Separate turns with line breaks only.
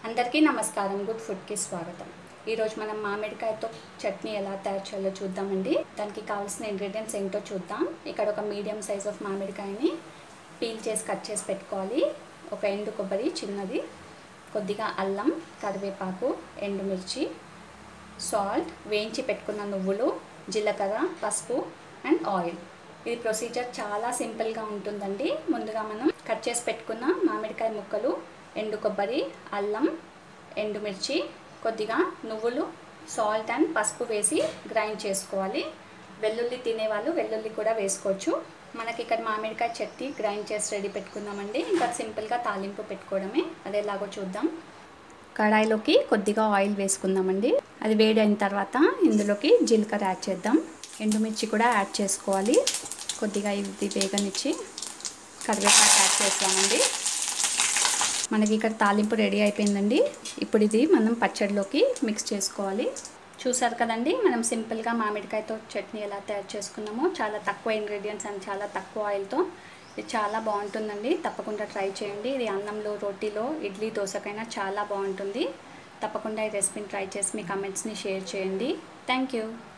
అందరికీ నమస్కారం గుడ్ ఫుడ్కి స్వాగతం ఈరోజు మనం మామిడికాయతో చట్నీ ఎలా తయారు చేయాలో చూద్దామండి దానికి కావాల్సిన ఇంగ్రీడియంట్స్ ఏంటో చూద్దాం ఇక్కడ ఒక మీడియం సైజ్ ఆఫ్ మామిడికాయని పీల్ చేసి కట్ చేసి పెట్టుకోవాలి ఒక ఎండు కొబ్బరి చిన్నది కొద్దిగా అల్లం కరివేపాకు ఎండుమిర్చి సాల్ట్ వేయించి పెట్టుకున్న నువ్వులు జీలకర్ర పసుపు అండ్ ఆయిల్ ఇది ప్రొసీజర్ చాలా సింపుల్గా ఉంటుందండి ముందుగా మనం కట్ చేసి పెట్టుకున్న మామిడికాయ ముక్కలు ఎండు కొబ్బరి అల్లం ఎండుమిర్చి కొద్దిగా నువ్వులు సాల్ట్ అండ్ పసుపు వేసి గ్రైండ్ చేసుకోవాలి వెల్లుల్లి తినేవాళ్ళు వెల్లుల్లి కూడా వేసుకోవచ్చు మనకి ఇక్కడ మామిడికాయ చట్నీ గ్రైండ్ చేసి రెడీ పెట్టుకుందామండి ఇంకా సింపుల్గా తాలింపు పెట్టుకోవడమే అది ఎలాగో చూద్దాం కడాయిలోకి కొద్దిగా ఆయిల్ వేసుకుందామండి అది వేడి అయిన తర్వాత ఇందులోకి జీలకర్ర యాడ్ చేద్దాం ఎండుమిర్చి కూడా యాడ్ చేసుకోవాలి కొద్దిగా ఇది వేగనిచ్చి కరివేపాకు యాడ్ చేస్తామండి మనకి ఇక్కడ తాలింపు రెడీ అయిపోయిందండి ఇప్పుడు ఇది మనం పచ్చడిలోకి మిక్స్ చేసుకోవాలి చూసారు కదండి మనం సింపుల్గా మామిడికాయతో చట్నీ ఎలా తయారు చేసుకున్నామో చాలా తక్కువ ఇంగ్రీడియంట్స్ అండ్ చాలా తక్కువ ఆయిల్తో ఇది చాలా బాగుంటుందండి తప్పకుండా ట్రై చేయండి ఇది అన్నంలో రోటీలో ఇడ్లీ దోశకైనా చాలా బాగుంటుంది తప్పకుండా ఈ రెసిపీని ట్రై చేసి మీ కమెంట్స్ని షేర్ చేయండి థ్యాంక్ యూ